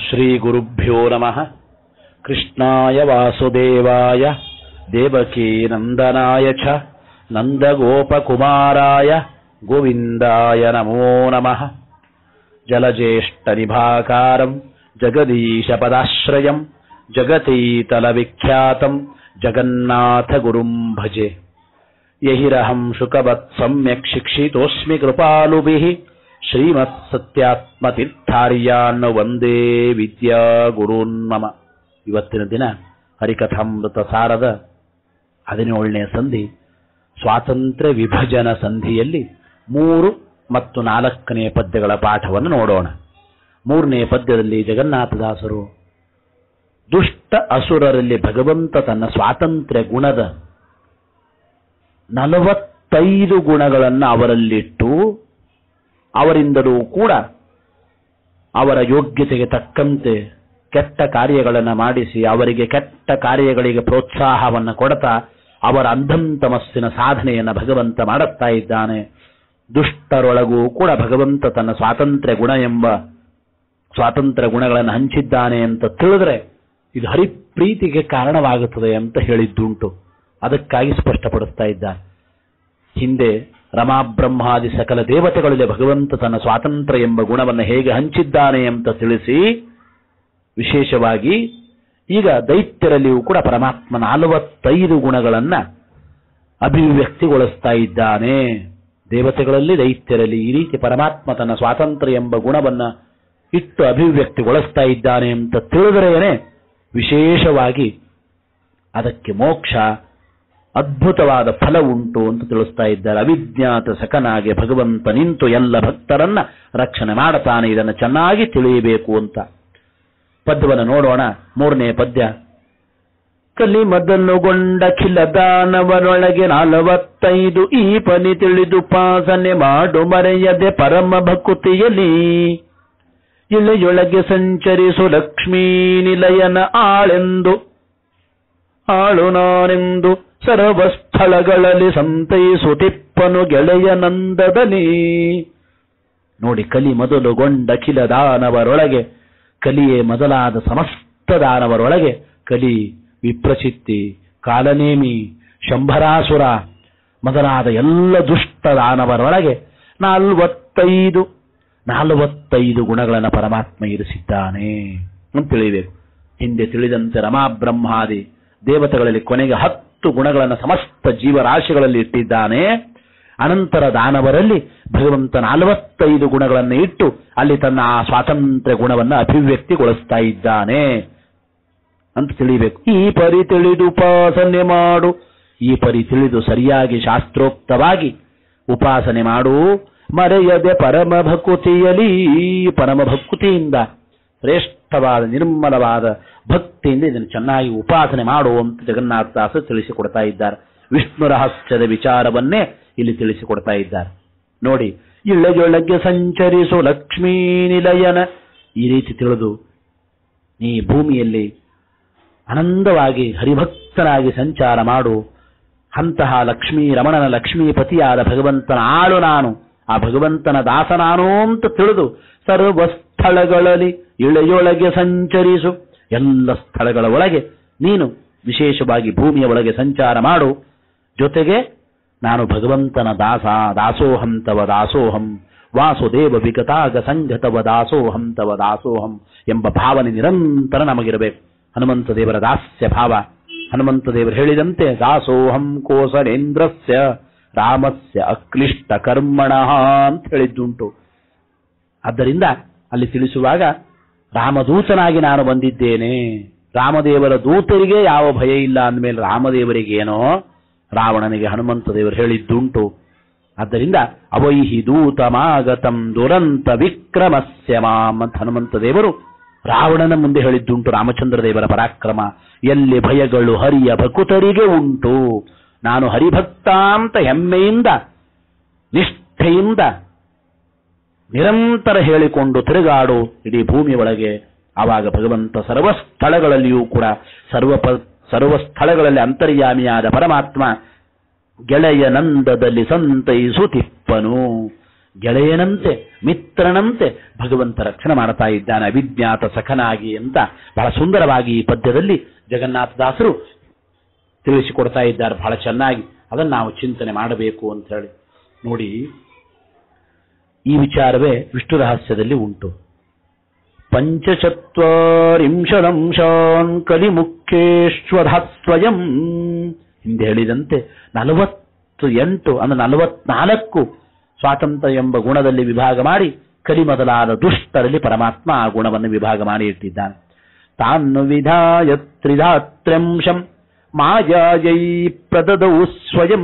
ಶ್ರೀಗುರುಭ್ಯೋ ನಮಃ ಕೃಷ್ಣಾಯ ವಾಸುದೇವಾಯ ದೇವಕೀನಂದನಾಯ ಚ ನಂದಗೋಪಕುಮಾರಾಯ ಗೋವಿಂದಾಯ ನಮೋ ನಮಃ ಜಲಜ್ಯೇಷ್ಠನಿಭಾಕಾರಂ ಜಗದೀಶಪದಾಶ್ರಯಂ ಜಗತೀತಲವಿಖ್ಯಾತಂ ಜಗನ್ನಾಥಗುರುಂ ಭಜೆ ಯಹಿರಹಂ ಶುಕವತ್ ಸಮ್ಯಕ್ ಶಿಕ್ಷಿತೋಸ್ಮಿ ಕೃಪಾಲುಭಿಃ ಶ್ರೀಮತ್ ಸತ್ಯಾತ್ಮತೀರ್ಥಾರ್ಯಾನ್ ವಂದೇ ವಿದ್ಯಾ ಗುರುನ್ಮಮ ಇವತ್ತಿನ ದಿನ ಹರಿಕಥಾಮೃತ ಸಾರದ ಹದಿನೇಳನೇ ಸಂಧಿ ಸ್ವಾತಂತ್ರ್ಯ ವಿಭಜನ ಸಂಧಿಯಲ್ಲಿ ಮೂರು ಮತ್ತು ನಾಲ್ಕನೇ ಪದ್ಯಗಳ ಪಾಠವನ್ನು ನೋಡೋಣ ಮೂರನೇ ಪದ್ಯದಲ್ಲಿ ಜಗನ್ನಾಥದಾಸರು ದುಷ್ಟ ಅಸುರರಲ್ಲಿ ಭಗವಂತ ತನ್ನ ಸ್ವಾತಂತ್ರ್ಯ ಗುಣದ ನಲವತ್ತೈದು ಗುಣಗಳನ್ನು ಅವರಲ್ಲಿಟ್ಟು ಅವರಿಂದಲೂ ಕೂಡ ಅವರ ಯೋಗ್ಯತೆಗೆ ತಕ್ಕಂತೆ ಕೆಟ್ಟ ಕಾರ್ಯಗಳನ್ನು ಮಾಡಿಸಿ ಅವರಿಗೆ ಕೆಟ್ಟ ಕಾರ್ಯಗಳಿಗೆ ಪ್ರೋತ್ಸಾಹವನ್ನು ಕೊಡ್ತಾ ಅವರ ಅಂಧಂತಮಸ್ಸಿನ ಸಾಧನೆಯನ್ನು ಭಗವಂತ ಮಾಡುತ್ತಾ ಇದ್ದಾನೆ ದುಷ್ಟರೊಳಗೂ ಕೂಡ ಭಗವಂತ ತನ್ನ ಸ್ವಾತಂತ್ರ್ಯ ಗುಣ ಎಂಬ ಸ್ವಾತಂತ್ರ್ಯ ಗುಣಗಳನ್ನು ಹಂಚಿದ್ದಾನೆ ಅಂತ ತಿಳಿದ್ರೆ ಇದು ಹರಿಪ್ರೀತಿಗೆ ಕಾರಣವಾಗುತ್ತದೆ ಅಂತ ಹೇಳಿದ್ದುಂಟು ಅದಕ್ಕಾಗಿ ಸ್ಪಷ್ಟಪಡಿಸ್ತಾ ಇದ್ದಾರೆ ಹಿಂದೆ ರಮಾಬ್ರಹ್ಮಾದಿ ಸಕಲ ದೇವತೆಗಳಲ್ಲಿ ಭಗವಂತ ತನ್ನ ಸ್ವಾತಂತ್ರ್ಯ ಎಂಬ ಗುಣವನ್ನು ಹೇಗೆ ಹಂಚಿದ್ದಾನೆ ಅಂತ ತಿಳಿಸಿ ವಿಶೇಷವಾಗಿ ಈಗ ದೈತ್ಯರಲ್ಲಿಯೂ ಕೂಡ ಪರಮಾತ್ಮ ನಲವತ್ತೈದು ಗುಣಗಳನ್ನ ಅಭಿವ್ಯಕ್ತಿಗೊಳಿಸ್ತಾ ಇದ್ದಾನೆ ದೇವತೆಗಳಲ್ಲಿ ದೈತ್ಯರಲ್ಲಿ ಈ ರೀತಿ ಪರಮಾತ್ಮ ತನ್ನ ಸ್ವಾತಂತ್ರ್ಯ ಎಂಬ ಗುಣವನ್ನ ಇಟ್ಟು ಅಭಿವ್ಯಕ್ತಿಗೊಳಿಸ್ತಾ ಇದ್ದಾನೆ ಅಂತ ತಿಳಿದರೇನೆ ವಿಶೇಷವಾಗಿ ಅದಕ್ಕೆ ಮೋಕ್ಷ ಅದ್ಭುತವಾದ ಫಲ ಉಂಟು ಅಂತ ತಿಳಿಸ್ತಾ ಇದ್ದಾರೆ ಅವಿಜ್ಞಾತ ಸಕನಾಗೆ ಭಗವಂತ ನಿಂತು ಎಲ್ಲ ಭಕ್ತರನ್ನ ರಕ್ಷಣೆ ಮಾಡುತ್ತಾನೆ ಇದನ್ನು ಚೆನ್ನಾಗಿ ತಿಳಿಯಬೇಕು ಅಂತ ಪದ್ಯವನ್ನು ನೋಡೋಣ ಮೂರನೇ ಪದ್ಯ ಕಲಿ ಮೊದಲುಗೊಂಡ ಖಿಲ ದಾನವರೊಳಗೆ ನಲವತ್ತೈದು ಈ ಪನಿ ತಿಳಿದು ಪಾಸನೆ ಮಾಡು ಮರೆಯದೆ ಪರಮ ಭಕುತಿಯಲಿ ಇಳೆಯೊಳಗೆ ಸಂಚರಿಸು ಲಕ್ಷ್ಮೀ ನಿಲಯನ ಆಳೆಂದು ಆಳು ನಾನೆಂದು ಸರ್ವ ಸ್ಥಳಗಳಲ್ಲಿ ಸಂತೈಸುತಿಪ್ಪನು ಗೆಳೆಯ ನಂದದಲ್ಲಿ ನೋಡಿ ಕಲಿ ಮೊದಲುಗೊಂಡ ಖಿಲ ದಾನವರೊಳಗೆ ಕಲಿಯೇ ಮೊದಲಾದ ಸಮಸ್ತ ದಾನವರೊಳಗೆ ಕಲಿ ವಿಪ್ರಚಿತ್ತಿ ಕಾಲನೇಮಿ ಶಂಭರಾಸುರ ಮೊದಲಾದ ಎಲ್ಲ ದುಷ್ಟ ದಾನವರೊಳಗೆ ನಾಲ್ವತ್ತೈದು ನಾಲ್ವತ್ತೈದು ಗುಣಗಳನ್ನು ಪರಮಾತ್ಮ ಇರಿಸಿದ್ದಾನೆ ಅಂತ ತಿಳಿಬೇಕು ಹಿಂದೆ ತಿಳಿದಂತೆ ರಮಾಬ್ರಹ್ಮಾದಿ ದೇವತೆಗಳಲ್ಲಿ ಕೊನೆಗೆ ಹತ್ತು ಗುಣಗಳನ್ನು ಸಮಸ್ತ ಜೀವರಾಶಿಗಳಲ್ಲಿ ಇಟ್ಟಿದ್ದಾನೆ ಅನಂತರ ದಾನವರಲ್ಲಿ ಭಗವಂತ ನಲವತ್ತೈದು ಗುಣಗಳನ್ನು ಇಟ್ಟು ಅಲ್ಲಿ ತನ್ನ ಆ ಸ್ವಾತಂತ್ರ್ಯ ಗುಣವನ್ನು ಅಭಿವ್ಯಕ್ತಿಗೊಳಿಸ್ತಾ ಇದ್ದಾನೆ ಅಂತ ತಿಳಿಬೇಕು ಈ ಪರಿ ತಿಳಿದು ಉಪಾಸನೆ ಮಾಡು ಈ ಪರಿ ತಿಳಿದು ಸರಿಯಾಗಿ ಶಾಸ್ತ್ರೋಕ್ತವಾಗಿ ಉಪಾಸನೆ ಮಾಡು ಮರೆಯದೆ ಪರಮ ಭಕುತಿಯಲಿ ಪರಮ ಭಕುತಿಯಿಂದ ಶ್ರೇಷ್ಠವಾದ ನಿರ್ಮಲವಾದ ಭಕ್ತಿಯಿಂದ ಇದನ್ನು ಚೆನ್ನಾಗಿ ಉಪಾಸನೆ ಮಾಡು ಅಂತ ಜಗನ್ನಾಥದಾಸ ತಿಳಿಸಿಕೊಡ್ತಾ ಇದ್ದಾರೆ ವಿಷ್ಣು ರಹಸ್ಯದ ವಿಚಾರವನ್ನೇ ಇಲ್ಲಿ ತಿಳಿಸಿಕೊಡ್ತಾ ಇದ್ದಾರೆ ನೋಡಿ ಇಳೆಜೊಳಗೆ ಸಂಚರಿಸು ಲಕ್ಷ್ಮೀ ನಿಲಯನ ಈ ರೀತಿ ತಿಳಿದು ನೀ ಭೂಮಿಯಲ್ಲಿ ಆನಂದವಾಗಿ ಹರಿಭಕ್ತನಾಗಿ ಸಂಚಾರ ಮಾಡು ಅಂತಹ ಲಕ್ಷ್ಮೀ ರಮಣನ ಲಕ್ಷ್ಮೀಪತಿಯಾದ ಭಗವಂತನ ಆಳು ನಾನು ಆ ಭಗವಂತನ ದಾಸ ನಾನು ಅಂತ ತಿಳಿದು ಸರ್ವ ಸ್ಥಳಗಳಲ್ಲಿ ಇಳೆಯೊಳಗೆ ಸಂಚರಿಸು ಎಲ್ಲ ಸ್ಥಳಗಳ ಒಳಗೆ ನೀನು ವಿಶೇಷವಾಗಿ ಭೂಮಿಯ ಒಳಗೆ ಸಂಚಾರ ಮಾಡು ಜೊತೆಗೆ ನಾನು ಭಗವಂತನ ದಾಸ ದಾಸೋಹಂ ತವ ದಾಸೋಹಂ ವಾಸುದೇವ ವಿಗತಾಗ ಸಂಘತವ ದಾಸೋಹಂ ತವ ದಾಸೋಹಂ ಎಂಬ ಭಾವನೆ ನಿರಂತರ ನಮಗಿರಬೇಕು ಹನುಮಂತ ದೇವರ ದಾಸ್ಯ ಭಾವ ಹನುಮಂತ ದೇವರು ಹೇಳಿದಂತೆ ದಾಸೋಹಂ ಕೋಸಲೇಂದ್ರಸ್ಯ ರಾಮಸ್ಯ ಅಕ್ಲಿಷ್ಟ ಕರ್ಮಣ ಅಂತ ಹೇಳಿದ್ದುಂಟು ಆದ್ದರಿಂದ ಅಲ್ಲಿ ತಿಳಿಸುವಾಗ ರಾಮದೂತನಾಗಿ ನಾನು ಬಂದಿದ್ದೇನೆ ರಾಮದೇವರ ದೂತರಿಗೆ ಯಾವ ಭಯ ಇಲ್ಲ ಅಂದಮೇಲೆ ರಾಮದೇವರಿಗೇನೋ ರಾವಣನಿಗೆ ಹನುಮಂತ ದೇವರು ಹೇಳಿದ್ದುಂಟು ಆದ್ದರಿಂದ ಅವೈಹಿ ದೂತಮಾಗತಂ ದುರಂತ ವಿಕ್ರಮಸ್ಯ ಮಾಂ ಅಂತ ಹನುಮಂತ ದೇವರು ರಾವಣನ ಮುಂದೆ ಹೇಳಿದ್ದುಂಟು ರಾಮಚಂದ್ರ ದೇವರ ಪರಾಕ್ರಮ ಎಲ್ಲಿ ಭಯಗಳು ಹರಿಯ ಭಕುತರಿಗೆ ಉಂಟು ನಾನು ಹರಿಭಕ್ತ ಅಂತ ಹೆಮ್ಮೆಯಿಂದ ನಿಷ್ಠೆಯಿಂದ ನಿರಂತರ ಹೇಳಿಕೊಂಡು ತಿರುಗಾಡು ಇಡೀ ಭೂಮಿ ಒಳಗೆ ಆವಾಗ ಭಗವಂತ ಸರ್ವ ಸ್ಥಳಗಳಲ್ಲಿಯೂ ಕೂಡ ಸರ್ವ ಸರ್ವ ಸ್ಥಳಗಳಲ್ಲಿ ಅಂತರ್ಯಾಮಿಯಾದ ಪರಮಾತ್ಮ ಗೆಳೆಯ ನಂದದಲ್ಲಿ ಸಂತೈಸುತಿಪ್ಪನು ಗೆಳೆಯನಂತೆ ಮಿತ್ರನಂತೆ ಭಗವಂತ ರಕ್ಷಣೆ ಮಾಡ್ತಾ ಇದ್ದಾನೆ ಅವಿಜ್ಞಾತ ಸಖನಾಗಿ ಅಂತ ಬಹಳ ಸುಂದರವಾಗಿ ಈ ಪದ್ಯದಲ್ಲಿ ಜಗನ್ನಾಥದಾಸರು ತಿಳಿಸಿಕೊಡ್ತಾ ಇದ್ದಾರೆ ಬಹಳ ಚೆನ್ನಾಗಿ ಅದನ್ನು ನಾವು ಚಿಂತನೆ ಮಾಡಬೇಕು ಅಂತ ಹೇಳಿ ನೋಡಿ ಈ ವಿಚಾರವೇ ವಿಷ್ಣು ರಹಸ್ಯದಲ್ಲಿ ಉಂಟು ಪಂಚಚತ್ವರಿಂಶದಂಶಾನ್ ಕಲಿಮುಖ್ಯೇಶ್ವರಸ್ವಯಂ ಹಿಂದೆ ಹೇಳಿದಂತೆ ನಲವತ್ತು ಎಂಟು ಅಂದ್ರೆ ನಲವತ್ನಾಲ್ಕು ಸ್ವಾತಂತ್ರ್ಯ ಎಂಬ ಗುಣದಲ್ಲಿ ವಿಭಾಗ ಮಾಡಿ ಕಲಿ ಮೊದಲಾದ ದುಷ್ಟರಲ್ಲಿ ಪರಮಾತ್ಮ ಆ ಗುಣವನ್ನು ವಿಭಾಗ ಮಾಡಿ ಇಟ್ಟಿದ್ದಾನೆ ತಾನು ವಿಧಾಯ ತ್ರಿಧಾತ್ರ್ಯಂಶಂ ಮಾಯಾಯೈ ಪ್ರದದೌ ಸ್ವಯಂ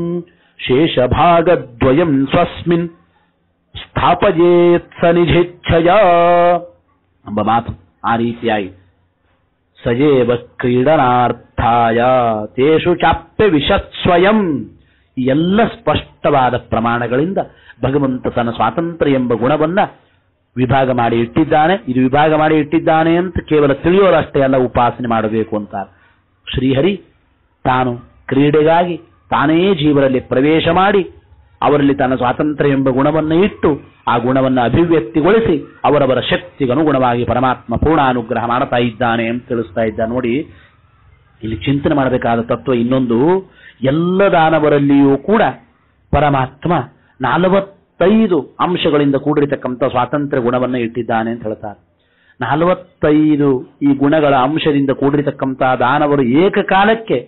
ಶೇಷಭಾಗದ್ವಯಂ ಸ್ವಸ್ಮಿನ್ ಸ್ಥಾಪಯೇತ್ ಸನಿಜೇಚ್ಛಯ ಎಂಬ ಮಾತು ಆ ರೀತಿಯಾಗಿ ಸಜೇವ ಕ್ರೀಡನಾರ್ಥಾಯ ತೇಷು ಚಾಪ್ಯ ವಿಷಸ್ವಯಂ ಈ ಎಲ್ಲ ಸ್ಪಷ್ಟವಾದ ಪ್ರಮಾಣಗಳಿಂದ ಭಗವಂತ ತನ್ನ ಸ್ವಾತಂತ್ರ್ಯ ಎಂಬ ಗುಣವನ್ನ ವಿಭಾಗ ಮಾಡಿ ಇಟ್ಟಿದ್ದಾನೆ ಇದು ವಿಭಾಗ ಮಾಡಿ ಇಟ್ಟಿದ್ದಾನೆ ಅಂತ ಕೇವಲ ತಿಳಿಯೋರಷ್ಟೇ ಅಲ್ಲ ಉಪಾಸನೆ ಮಾಡಬೇಕು ಅಂತಾರೆ ಶ್ರೀಹರಿ ತಾನು ಕ್ರೀಡೆಗಾಗಿ ತಾನೇ ಜೀವರಲ್ಲಿ ಪ್ರವೇಶ ಮಾಡಿ ಅವರಲ್ಲಿ ತನ್ನ ಸ್ವಾತಂತ್ರ್ಯ ಎಂಬ ಗುಣವನ್ನು ಇಟ್ಟು ಆ ಗುಣವನ್ನು ಅಭಿವ್ಯಕ್ತಿಗೊಳಿಸಿ ಅವರವರ ಶಕ್ತಿಗನುಗುಣವಾಗಿ ಪರಮಾತ್ಮ ಪೂರ್ಣ ಅನುಗ್ರಹ ಮಾಡ್ತಾ ಇದ್ದಾನೆ ಅಂತ ತಿಳಿಸ್ತಾ ಇದ್ದ ನೋಡಿ ಇಲ್ಲಿ ಚಿಂತನೆ ಮಾಡಬೇಕಾದ ತತ್ವ ಇನ್ನೊಂದು ಎಲ್ಲ ದಾನವರಲ್ಲಿಯೂ ಕೂಡ ಪರಮಾತ್ಮ ನಲವತ್ತೈದು ಅಂಶಗಳಿಂದ ಕೂಡಿರತಕ್ಕಂಥ ಸ್ವಾತಂತ್ರ್ಯ ಗುಣವನ್ನು ಇಟ್ಟಿದ್ದಾನೆ ಅಂತ ಹೇಳ್ತಾರೆ ನಲವತ್ತೈದು ಈ ಗುಣಗಳ ಅಂಶದಿಂದ ಕೂಡಿರತಕ್ಕಂಥ ದಾನವರು ಏಕಕಾಲಕ್ಕೆ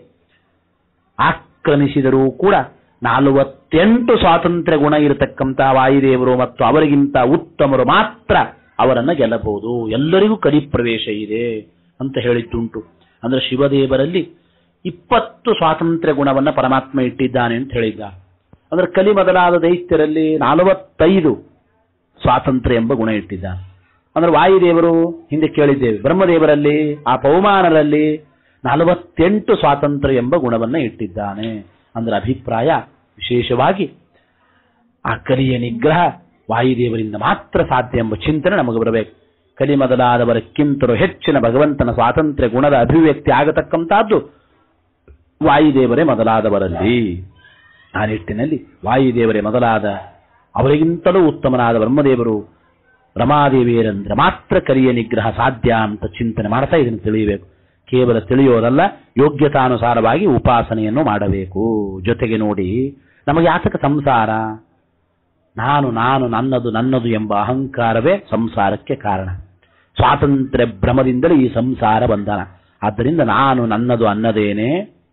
ಆಕ್ರಮಿಸಿದರೂ ಕೂಡ ನಲವತ್ತೆಂಟು ಸ್ವಾತಂತ್ರ್ಯ ಗುಣ ಇರತಕ್ಕಂಥ ವಾಯುದೇವರು ಮತ್ತು ಅವರಿಗಿಂತ ಉತ್ತಮರು ಮಾತ್ರ ಅವರನ್ನ ಗೆಲ್ಲಬಹುದು ಎಲ್ಲರಿಗೂ ಕಲಿಪ್ರವೇಶ ಇದೆ ಅಂತ ಹೇಳಿದ್ದುಂಟು ಅಂದ್ರೆ ಶಿವದೇವರಲ್ಲಿ ಇಪ್ಪತ್ತು ಸ್ವಾತಂತ್ರ್ಯ ಗುಣವನ್ನ ಪರಮಾತ್ಮ ಇಟ್ಟಿದ್ದಾನೆ ಅಂತ ಹೇಳಿದ್ದ ಅಂದ್ರೆ ಕಲಿ ಮೊದಲಾದ ದೈತ್ಯರಲ್ಲಿ ನಲವತ್ತೈದು ಸ್ವಾತಂತ್ರ್ಯ ಎಂಬ ಗುಣ ಇಟ್ಟಿದ್ದಾನೆ ಅಂದ್ರೆ ವಾಯುದೇವರು ಹಿಂದೆ ಕೇಳಿದ್ದೇವೆ ಬ್ರಹ್ಮದೇವರಲ್ಲಿ ಆ ಪೌಮಾನರಲ್ಲಿ ನಲವತ್ತೆಂಟು ಸ್ವಾತಂತ್ರ್ಯ ಎಂಬ ಗುಣವನ್ನ ಇಟ್ಟಿದ್ದಾನೆ ಅಂದ್ರೆ ಅಭಿಪ್ರಾಯ ವಿಶೇಷವಾಗಿ ಆ ಕಲಿಯ ನಿಗ್ರಹ ವಾಯುದೇವರಿಂದ ಮಾತ್ರ ಸಾಧ್ಯ ಎಂಬ ಚಿಂತನೆ ನಮಗೆ ಬರಬೇಕು ಕಲಿ ಮೊದಲಾದವರಕ್ಕಿಂತಲೂ ಹೆಚ್ಚಿನ ಭಗವಂತನ ಸ್ವಾತಂತ್ರ್ಯ ಗುಣದ ಅಭಿವ್ಯಕ್ತಿ ಆಗತಕ್ಕಂಥದ್ದು ವಾಯುದೇವರೇ ಮೊದಲಾದವರಲ್ಲಿ ಆ ನಿಟ್ಟಿನಲ್ಲಿ ವಾಯುದೇವರೇ ಮೊದಲಾದ ಅವರಿಗಿಂತಲೂ ಉತ್ತಮನಾದ ಬ್ರಹ್ಮದೇವರು ರಮಾದೇವಿಯರಂದ್ರೆ ಮಾತ್ರ ಕಲಿಯ ನಿಗ್ರಹ ಸಾಧ್ಯ ಅಂತ ಚಿಂತನೆ ಮಾಡ್ತಾ ಇದನ್ನು ತಿಳಿಯಬೇಕು ಕೇವಲ ತಿಳಿಯೋದಲ್ಲ ಯೋಗ್ಯತಾನುಸಾರವಾಗಿ ಉಪಾಸನೆಯನ್ನು ಮಾಡಬೇಕು ಜೊತೆಗೆ ನೋಡಿ ನಮಗೆ ಯಾತಕ ಸಂಸಾರ ನಾನು ನಾನು ನನ್ನದು ನನ್ನದು ಎಂಬ ಅಹಂಕಾರವೇ ಸಂಸಾರಕ್ಕೆ ಕಾರಣ ಸ್ವಾತಂತ್ರ್ಯ ಭ್ರಮದಿಂದಲೇ ಈ ಸಂಸಾರ ಬಂಧನ ಆದ್ದರಿಂದ ನಾನು ನನ್ನದು ಅನ್ನದೇನೆ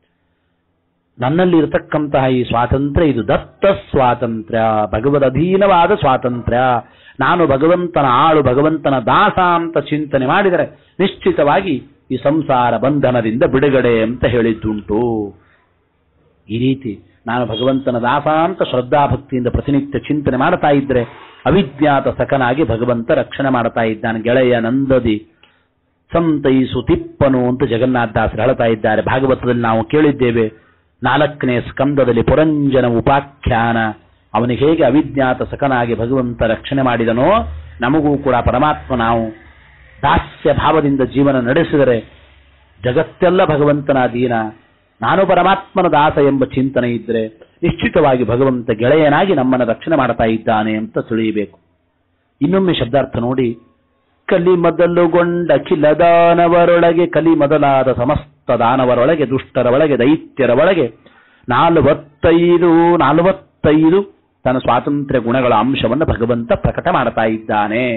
ನನ್ನಲ್ಲಿ ಇರತಕ್ಕಂತಹ ಈ ಸ್ವಾತಂತ್ರ್ಯ ಇದು ದತ್ತ ಸ್ವಾತಂತ್ರ್ಯ ಭಗವದ್ ಅಧೀನವಾದ ಸ್ವಾತಂತ್ರ್ಯ ನಾನು ಭಗವಂತನ ಆಳು ಭಗವಂತನ ದಾಸ ಅಂತ ಚಿಂತನೆ ಮಾಡಿದರೆ ನಿಶ್ಚಿತವಾಗಿ ಈ ಸಂಸಾರ ಬಂಧನದಿಂದ ಬಿಡುಗಡೆ ಅಂತ ಹೇಳಿದ್ದುಂಟು ಈ ರೀತಿ ನಾನು ಭಗವಂತನ ದಾಸ ಅಂತ ಶ್ರದ್ಧಾಭಕ್ತಿಯಿಂದ ಪ್ರತಿನಿತ್ಯ ಚಿಂತನೆ ಮಾಡ್ತಾ ಇದ್ರೆ ಅವಿಜ್ಞಾತ ಸಖನಾಗಿ ಭಗವಂತ ರಕ್ಷಣೆ ಮಾಡ್ತಾ ಇದ್ದಾನೆ ಗೆಳೆಯ ನಂದದಿ ಸಂತೈಸು ತಿಪ್ಪನು ಅಂತ ಜಗನ್ನಾಥದಾಸರು ಹೇಳ್ತಾ ಇದ್ದಾರೆ ಭಾಗವತದಲ್ಲಿ ನಾವು ಕೇಳಿದ್ದೇವೆ ನಾಲ್ಕನೇ ಸ್ಕಂದದಲ್ಲಿ ಪುರಂಜನ ಉಪಾಖ್ಯಾನ ಅವನಿಗೆ ಹೇಗೆ ಅವಿಜ್ಞಾತ ಸಖನಾಗಿ ಭಗವಂತ ರಕ್ಷಣೆ ಮಾಡಿದನೋ ನಮಗೂ ಕೂಡ ಪರಮಾತ್ಮ ನಾವು ದಾಸ್ಯ ಭಾವದಿಂದ ಜೀವನ ನಡೆಸಿದರೆ ಜಗತ್ತೆಲ್ಲ ಭಗವಂತನ ಅಧೀನ ನಾನು ಪರಮಾತ್ಮನ ದಾಸ ಎಂಬ ಚಿಂತನೆ ಇದ್ರೆ ನಿಶ್ಚಿತವಾಗಿ ಭಗವಂತ ಗೆಳೆಯನಾಗಿ ನಮ್ಮನ್ನು ರಕ್ಷಣೆ ಮಾಡ್ತಾ ಇದ್ದಾನೆ ಅಂತ ತಿಳಿಯಬೇಕು ಇನ್ನೊಮ್ಮೆ ಶಬ್ದಾರ್ಥ ನೋಡಿ ಕಲಿ ಮೊದಲುಗೊಂಡ ಕಿಲ ದಾನವರೊಳಗೆ ಕಲಿ ಮೊದಲಾದ ಸಮಸ್ತ ದಾನವರೊಳಗೆ ದುಷ್ಟರ ಒಳಗೆ ದೈತ್ಯರ ಒಳಗೆ ನಾಲ್ವತ್ತೈದು ನಾಲ್ವತ್ತೈದು ತನ್ನ ಸ್ವಾತಂತ್ರ್ಯ ಗುಣಗಳ ಅಂಶವನ್ನು ಭಗವಂತ ಪ್ರಕಟ ಮಾಡ್ತಾ ಇದ್ದಾನೆ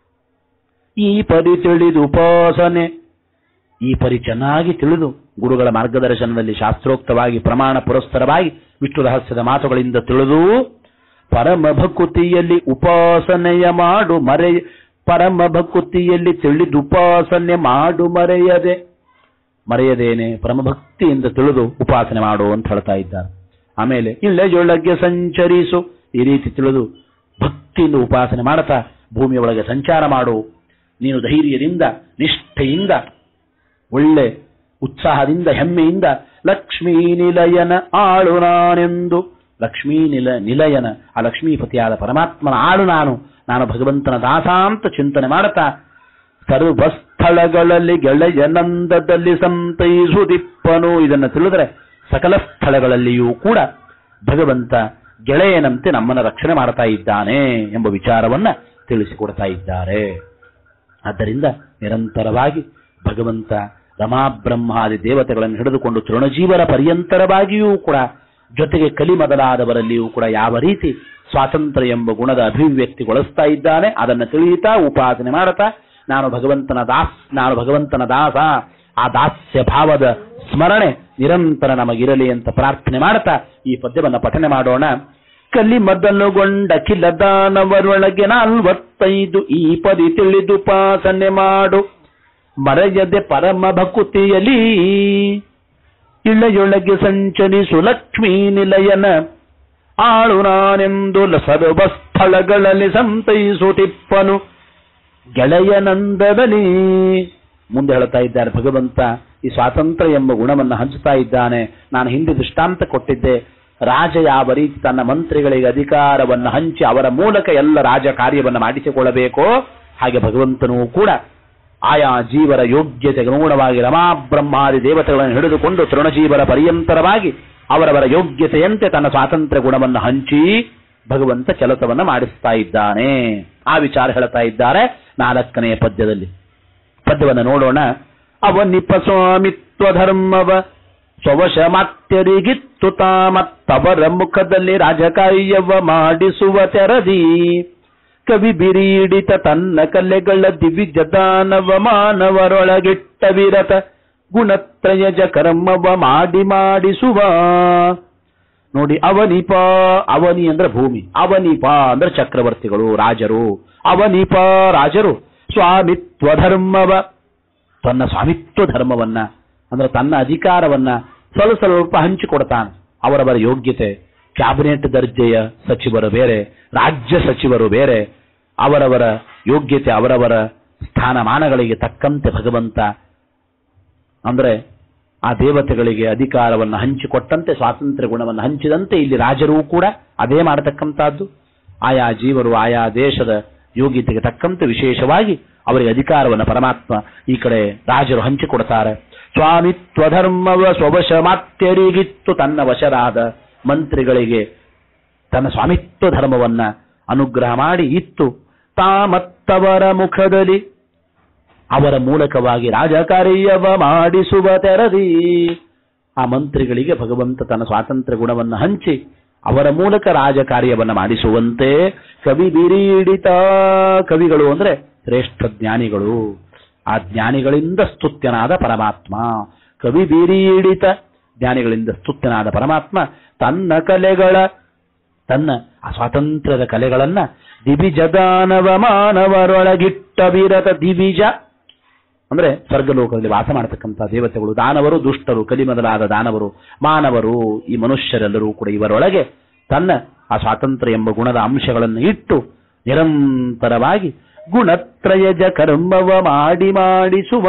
ಈ ಪರಿ ತಿಳಿದು ಉಪಾಸನೆ ಈ ಪರಿ ಚೆನ್ನಾಗಿ ತಿಳಿದು ಗುರುಗಳ ಮಾರ್ಗದರ್ಶನದಲ್ಲಿ ಶಾಸ್ತ್ರೋಕ್ತವಾಗಿ ಪ್ರಮಾಣ ಪುರಸ್ಸರವಾಗಿ ವಿಷ್ಣು ರಹಸ್ಯದ ಮಾತುಗಳಿಂದ ತಿಳಿದು ಪರಮ ಭಕುತಿಯಲ್ಲಿ ಉಪಾಸನೆಯ ಮಾಡು ಮರೆ ಪರಮ ಭಕುತಿಯಲ್ಲಿ ತಿಳಿದು ಉಪಾಸನೆ ಮಾಡು ಮರೆಯದೆ ಮರೆಯದೇನೆ ಪರಮಭಕ್ತಿಯಿಂದ ತಿಳಿದು ಉಪಾಸನೆ ಮಾಡು ಅಂತ ಹೇಳ್ತಾ ಇದ್ದಾರೆ ಆಮೇಲೆ ಇಳೆಯೊಳಗೆ ಸಂಚರಿಸು ಈ ರೀತಿ ತಿಳಿದು ಭಕ್ತಿಯಿಂದ ಉಪಾಸನೆ ಮಾಡ್ತಾ ಭೂಮಿಯ ಒಳಗೆ ಸಂಚಾರ ಮಾಡು ನೀನು ಧೈರ್ಯದಿಂದ ನಿಷ್ಠೆಯಿಂದ ಒಳ್ಳೆ ಉತ್ಸಾಹದಿಂದ ಹೆಮ್ಮೆಯಿಂದ ಲಕ್ಷ್ಮೀ ನಿಲಯನ ಆಳು ನಾನೆಂದು ಲಕ್ಷ್ಮೀ ನಿಲ ನಿಲಯನ ಆ ಲಕ್ಷ್ಮೀಪತಿಯಾದ ಪರಮಾತ್ಮನ ಆಳು ನಾನು ನಾನು ಭಗವಂತನ ದಾಸ ಅಂತ ಚಿಂತನೆ ಮಾಡುತ್ತಾ ಸರ್ವಸ್ಥಳಗಳಲ್ಲಿ ಗೆಳೆಯನಂದದಲ್ಲಿ ಸಂತೈಸುದಿಪ್ಪನು ಇದನ್ನು ತಿಳಿದರೆ ಸಕಲ ಸ್ಥಳಗಳಲ್ಲಿಯೂ ಕೂಡ ಭಗವಂತ ಗೆಳೆಯನಂತೆ ನಮ್ಮನ್ನ ರಕ್ಷಣೆ ಮಾಡ್ತಾ ಇದ್ದಾನೆ ಎಂಬ ವಿಚಾರವನ್ನ ತಿಳಿಸಿಕೊಡ್ತಾ ಇದ್ದಾರೆ ಆದ್ದರಿಂದ ನಿರಂತರವಾಗಿ ಭಗವಂತ ರಮಾಬ್ರಹ್ಮಾದಿ ದೇವತೆಗಳನ್ನು ಹಿಡಿದುಕೊಂಡು ತೃಣಜೀವನ ಪರ್ಯಂತರವಾಗಿಯೂ ಕೂಡ ಜೊತೆಗೆ ಕಲಿ ಮೊದಲಾದವರಲ್ಲಿಯೂ ಕೂಡ ಯಾವ ರೀತಿ ಸ್ವಾತಂತ್ರ್ಯ ಎಂಬ ಗುಣದ ಅಭಿವ್ಯಕ್ತಿಗೊಳಿಸ್ತಾ ಇದ್ದಾನೆ ಅದನ್ನು ತಿಳಿಯುತ್ತಾ ಉಪಾಸನೆ ಮಾಡುತ್ತಾ ನಾನು ಭಗವಂತನ ದಾಸ್ ನಾನು ಭಗವಂತನ ದಾಸ ಆ ದಾಸ್ಯ ಭಾವದ ಸ್ಮರಣೆ ನಿರಂತರ ನಮಗಿರಲಿ ಅಂತ ಪ್ರಾರ್ಥನೆ ಮಾಡ್ತಾ ಈ ಪದ್ಯವನ್ನು ಪಠನೆ ಮಾಡೋಣ ಕಲಿ ಮೊದಲುಗೊಂಡ ಕಿಲದಾನವರೊಳಗೆ ನಲ್ವತ್ತೈದು ಈ ಪದಿ ತಿಳಿದು ಉಪಾಸನೆ ಮಾಡು ಮರೆಯದೆ ಪರಮ ಭಕುತಿಯಲಿ ಇಳೆಯೊಳಗೆ ಸಂಚರಿಸು ಲಕ್ಷ್ಮೀ ನಿಲಯನ ಆಳು ನಾನೆಂದು ಸರ್ವ ಸ್ಥಳಗಳಲ್ಲಿ ಸಂತೈಸು ಟಿಪ್ಪನು ಗೆಳೆಯನಂದದಲ್ಲಿ ಮುಂದೆ ಹೇಳ್ತಾ ಇದ್ದಾರೆ ಭಗವಂತ ಈ ಸ್ವಾತಂತ್ರ್ಯ ಎಂಬ ಗುಣವನ್ನು ಹಂಚುತ್ತಾ ಇದ್ದಾನೆ ನಾನು ಹಿಂದೆ ದೃಷ್ಟಾಂತ ಕೊಟ್ಟಿದ್ದೆ ರಾಜ ಯಾವ ರೀತಿ ತನ್ನ ಮಂತ್ರಿಗಳಿಗೆ ಅಧಿಕಾರವನ್ನು ಹಂಚಿ ಅವರ ಮೂಲಕ ಎಲ್ಲ ರಾಜ ಕಾರ್ಯವನ್ನು ಮಾಡಿಸಿಕೊಳ್ಳಬೇಕೋ ಹಾಗೆ ಭಗವಂತನೂ ಕೂಡ ಆಯಾ ಜೀವರ ಯೋಗ್ಯತೆಗೆ ಅನುಗುಣವಾಗಿ ರಮಾಬ್ರಹ್ಮಾದಿ ದೇವತೆಗಳನ್ನು ಹಿಡಿದುಕೊಂಡು ತೃಣಜೀವರ ಪರ್ಯಂತರವಾಗಿ ಅವರವರ ಯೋಗ್ಯತೆಯಂತೆ ತನ್ನ ಸ್ವಾತಂತ್ರ್ಯ ಗುಣವನ್ನು ಹಂಚಿ ಭಗವಂತ ಕೆಲಸವನ್ನ ಮಾಡಿಸ್ತಾ ಇದ್ದಾನೆ ಆ ವಿಚಾರ ಹೇಳ್ತಾ ಇದ್ದಾರೆ ನಾಲ್ಕನೆಯ ಪದ್ಯದಲ್ಲಿ ಪದ್ಯವನ್ನು ನೋಡೋಣ ಅವನಿಪ ಸ್ವಾಮಿತ್ವ ಧರ್ಮವ ಸ್ವವಶ ಮಾತ್ಯರಿಗಿತ್ತು ತಾಮತ್ತವರ ಮುಖದಲ್ಲಿ ರಾಜಕಾರ್ಯವ ಮಾಡಿಸುವ ತೆರದಿ ಕವಿ ಬಿರೀಡಿತ ತನ್ನ ಕಲೆಗಳ ದಿವಿಜದಾನವ ಮಾನವರೊಳಗಿಟ್ಟ ವಿರತ ಗುಣತ್ರಯಜ ಕರ್ಮವ ಮಾಡಿ ಮಾಡಿಸುವ ನೋಡಿ ಅವನಿಪ ಅವನಿ ಅಂದ್ರೆ ಭೂಮಿ ಅವನಿಪ ಅಂದ್ರೆ ಚಕ್ರವರ್ತಿಗಳು ರಾಜರು ಅವನಿಪ ರಾಜರು ಸ್ವಾಮಿತ್ವ ಧರ್ಮವ ತನ್ನ ಸ್ವಾಮಿತ್ವ ಧರ್ಮವನ್ನ ಅಂದ್ರೆ ತನ್ನ ಅಧಿಕಾರವನ್ನ ಸ್ವಲ್ಪ ಸ್ವಲ್ಪ ಹಂಚಿಕೊಡ್ತಾನೆ ಅವರವರ ಯೋಗ್ಯತೆ ಕ್ಯಾಬಿನೆಟ್ ದರ್ಜೆಯ ಸಚಿವರು ಬೇರೆ ರಾಜ್ಯ ಸಚಿವರು ಬೇರೆ ಅವರವರ ಯೋಗ್ಯತೆ ಅವರವರ ಸ್ಥಾನಮಾನಗಳಿಗೆ ತಕ್ಕಂತೆ ಭಗವಂತ ಅಂದ್ರೆ ಆ ದೇವತೆಗಳಿಗೆ ಅಧಿಕಾರವನ್ನು ಹಂಚಿಕೊಟ್ಟಂತೆ ಸ್ವಾತಂತ್ರ್ಯ ಗುಣವನ್ನು ಹಂಚಿದಂತೆ ಇಲ್ಲಿ ರಾಜರೂ ಕೂಡ ಅದೇ ಮಾಡತಕ್ಕಂತಹದ್ದು ಆಯಾ ಜೀವರು ಆಯಾ ದೇಶದ ಯೋಗ್ಯತೆಗೆ ತಕ್ಕಂತೆ ವಿಶೇಷವಾಗಿ ಅವರಿಗೆ ಅಧಿಕಾರವನ್ನು ಪರಮಾತ್ಮ ಈ ಕಡೆ ರಾಜರು ಹಂಚಿಕೊಡ್ತಾರೆ ಸ್ವಾಮಿತ್ವ ಧರ್ಮವ ಸ್ವವಶ ಮಾತ್ಯರಿಗಿತ್ತು ತನ್ನ ವಶರಾದ ಮಂತ್ರಿಗಳಿಗೆ ತನ್ನ ಸ್ವಾಮಿತ್ವ ಧರ್ಮವನ್ನ ಅನುಗ್ರಹ ಮಾಡಿ ಇತ್ತು ತಾಮತ್ತವರ ಮುಖದಲ್ಲಿ ಅವರ ಮೂಲಕವಾಗಿ ರಾಜಕಾರ್ಯವ ಮಾಡಿಸುವ ತೆರದಿ ಆ ಮಂತ್ರಿಗಳಿಗೆ ಭಗವಂತ ತನ್ನ ಸ್ವಾತಂತ್ರ್ಯ ಗುಣವನ್ನು ಹಂಚಿ ಅವರ ಮೂಲಕ ರಾಜಕಾರ್ಯವನ್ನು ಮಾಡಿಸುವಂತೆ ಕವಿ ಬಿರೀಡಿತ ಕವಿಗಳು ಅಂದ್ರೆ ಶ್ರೇಷ್ಠ ಜ್ಞಾನಿಗಳು ಆ ಜ್ಞಾನಿಗಳಿಂದ ಸ್ತುತ್ಯನಾದ ಪರಮಾತ್ಮ ಕವಿ ಬಿರೀಡಿತ ಜ್ಞಾನಿಗಳಿಂದ ಸ್ತುತ್ಯನಾದ ಪರಮಾತ್ಮ ತನ್ನ ಕಲೆಗಳ ತನ್ನ ಆ ಸ್ವಾತಂತ್ರ್ಯದ ಕಲೆಗಳನ್ನ ದಿವಿಜದಾನವ ಮಾನವರೊಳಗಿಟ್ಟ ವಿರತ ದಿವಿಜ ಅಂದ್ರೆ ಸ್ವರ್ಗಲೋಕದಲ್ಲಿ ವಾಸ ಮಾಡತಕ್ಕಂಥ ದೇವತೆಗಳು ದಾನವರು ದುಷ್ಟರು ಕಲಿ ಮೊದಲಾದ ದಾನವರು ಮಾನವರು ಈ ಮನುಷ್ಯರೆಲ್ಲರೂ ಕೂಡ ಇವರೊಳಗೆ ತನ್ನ ಆ ಸ್ವಾತಂತ್ರ್ಯ ಎಂಬ ಗುಣದ ಅಂಶಗಳನ್ನು ಇಟ್ಟು ನಿರಂತರವಾಗಿ ಗುಣತ್ರಯಜ ಕರ್ಮವ ಮಾಡಿ ಮಾಡಿಸುವ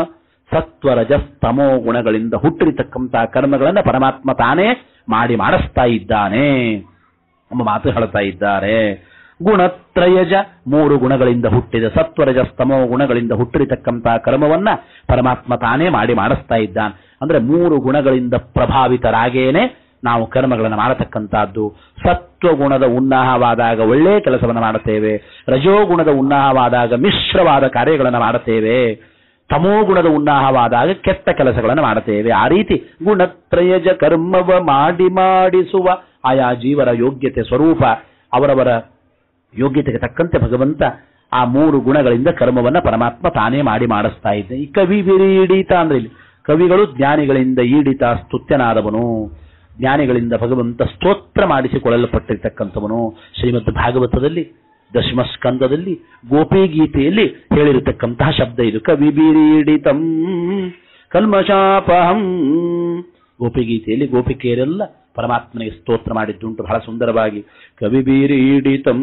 ಸತ್ವರಜಸ್ತಮೋ ಗುಣಗಳಿಂದ ಹುಟ್ಟಿರತಕ್ಕಂತಹ ಕರ್ಮಗಳನ್ನ ಪರಮಾತ್ಮ ತಾನೇ ಮಾಡಿ ಮಾಡಿಸ್ತಾ ಇದ್ದಾನೆ ಎಂಬ ಮಾತು ಹೇಳ್ತಾ ಇದ್ದಾರೆ ಗುಣತ್ರಯಜ ಮೂರು ಗುಣಗಳಿಂದ ಹುಟ್ಟಿದ ಸತ್ವರಜ ಸ್ತಮೋ ಗುಣಗಳಿಂದ ಹುಟ್ಟಿರತಕ್ಕಂತಹ ಕರ್ಮವನ್ನ ಪರಮಾತ್ಮ ತಾನೇ ಮಾಡಿ ಮಾಡಿಸ್ತಾ ಇದ್ದಾನೆ ಅಂದ್ರೆ ಮೂರು ಗುಣಗಳಿಂದ ಪ್ರಭಾವಿತರಾಗೇನೆ ನಾವು ಕರ್ಮಗಳನ್ನು ಮಾಡತಕ್ಕಂತಹದ್ದು ಸತ್ವಗುಣದ ಉನ್ನಾಹವಾದಾಗ ಒಳ್ಳೆಯ ಕೆಲಸವನ್ನು ಮಾಡುತ್ತೇವೆ ರಜೋಗುಣದ ಉನ್ನಾಹವಾದಾಗ ಮಿಶ್ರವಾದ ಕಾರ್ಯಗಳನ್ನು ಮಾಡುತ್ತೇವೆ ತಮೋಗುಣದ ಉನ್ನಾಹವಾದಾಗ ಕೆಟ್ಟ ಕೆಲಸಗಳನ್ನು ಮಾಡುತ್ತೇವೆ ಆ ರೀತಿ ಗುಣತ್ರಯಜ ಕರ್ಮವ ಮಾಡಿ ಮಾಡಿಸುವ ಆಯಾ ಜೀವರ ಯೋಗ್ಯತೆ ಸ್ವರೂಪ ಅವರವರ ಯೋಗ್ಯತೆಗೆ ತಕ್ಕಂತೆ ಭಗವಂತ ಆ ಮೂರು ಗುಣಗಳಿಂದ ಕರ್ಮವನ್ನ ಪರಮಾತ್ಮ ತಾನೇ ಮಾಡಿ ಮಾಡಿಸ್ತಾ ಇದ್ದೆ ಈ ಕವಿ ಬಿರೀಡಿತ ಅಂದ್ರೆ ಇಲ್ಲಿ ಕವಿಗಳು ಜ್ಞಾನಿಗಳಿಂದ ಈಡಿತ ಸ್ತುತ್ಯನಾದವನು ಜ್ಞಾನಿಗಳಿಂದ ಭಗವಂತ ಸ್ತೋತ್ರ ಮಾಡಿಸಿಕೊಳ್ಳಲ್ಪಟ್ಟಿರ್ತಕ್ಕಂಥವನು ಶ್ರೀಮದ್ ಭಾಗವತದಲ್ಲಿ ದಶಮ ಸ್ಕಂದದಲ್ಲಿ ಗೋಪಿ ಗೀತೆಯಲ್ಲಿ ಹೇಳಿರತಕ್ಕಂತಹ ಶಬ್ದ ಇದು ಕವಿ ಬಿರೀಡಿತಂ ಕಲ್ಮಶಾಪಹಂ ಗೋಪಿಗೀತೆಯಲ್ಲಿ ಗೋಪಿಕೆಯರೆಲ್ಲ ಪರಮಾತ್ಮನಿಗೆ ಸ್ತೋತ್ರ ಮಾಡಿದ್ದುಂಟು ಬಹಳ ಸುಂದರವಾಗಿ ಕವಿ ಬೀರೀಡಿತಂ